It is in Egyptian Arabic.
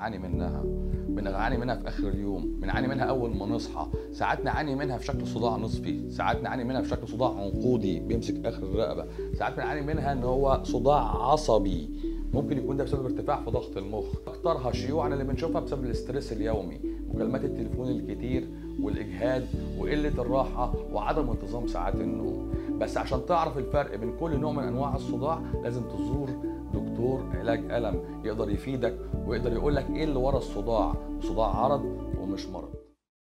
بنعاني منها بنعاني منها في اخر اليوم بنعاني منها اول ما نصحى ساعات نعاني منها في شكل صداع نصفي ساعات نعاني منها في شكل صداع عنقودي بيمسك اخر الرقبه ساعات بنعاني منها ان هو صداع عصبي ممكن يكون ده بسبب ارتفاع في ضغط المخ اكترها شيوعا اللي بنشوفها بسبب الاسترس اليومي مكالمات التليفون الكتير والاجهاد وقله الراحه وعدم انتظام ساعات النوم بس عشان تعرف الفرق بين كل نوع من انواع الصداع لازم تزور دكتور علاج الم يقدر يفيدك ويقدر يقول لك ايه اللي ورا الصداع صداع عرض ومش مرض